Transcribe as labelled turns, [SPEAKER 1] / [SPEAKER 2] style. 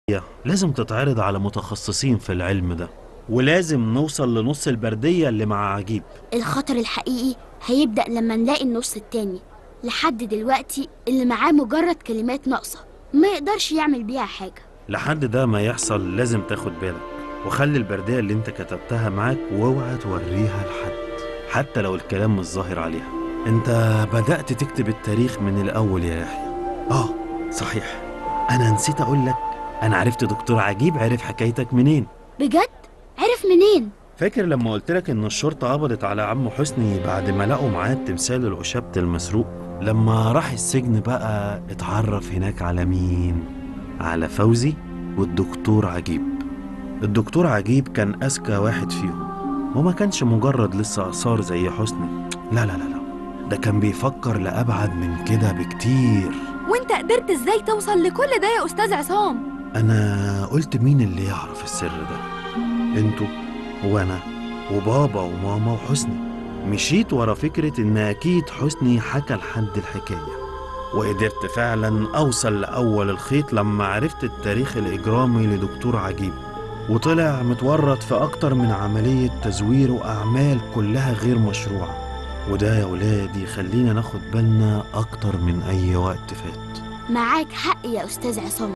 [SPEAKER 1] لازم تتعرض على متخصصين في العلم ده ولازم نوصل لنص البردية اللي مع عجيب
[SPEAKER 2] الخطر الحقيقي هيبدأ لما نلاقي النص التاني لحد دلوقتي اللي معاه مجرد كلمات ناقصة ما يقدرش يعمل بيها حاجة
[SPEAKER 1] لحد ده ما يحصل لازم تاخد بالك وخلي البردية اللي انت كتبتها معاك واوعى توريها لحد حتى لو الكلام مش ظاهر عليها انت بدأت تكتب التاريخ من الأول يا يحيى اه صحيح انا نسيت اقول لك انا عرفت دكتور عجيب عرف حكايتك منين
[SPEAKER 2] بجد؟ عرف منين؟
[SPEAKER 1] فاكر لما قلت لك ان الشرطة قبضت على عم حسني بعد ما لقوا معاه التمثال العشابة المسروق لما راح السجن بقى اتعرف هناك على مين على فوزي والدكتور عجيب الدكتور عجيب كان أذكى واحد فيهم وما كانش مجرد لسه آثار زي حسني لا لا لا لا ده كان بيفكر لأبعد من كده بكتير
[SPEAKER 3] وانت قدرت ازاي توصل لكل ده يا استاذ عصام
[SPEAKER 1] أنا قلت مين اللي يعرف السر ده انتوا وانا وبابا وماما وحسني مشيت ورا فكرة إن أكيد حسني حكى لحد الحكاية وقدرت فعلا أوصل لأول الخيط لما عرفت التاريخ الإجرامي لدكتور عجيب وطلع متورط في أكتر من عملية تزوير وأعمال كلها غير مشروعة وده يا ولادي يخلينا ناخد بالنا أكتر من أي وقت فات
[SPEAKER 2] معاك حق يا أستاذ عصام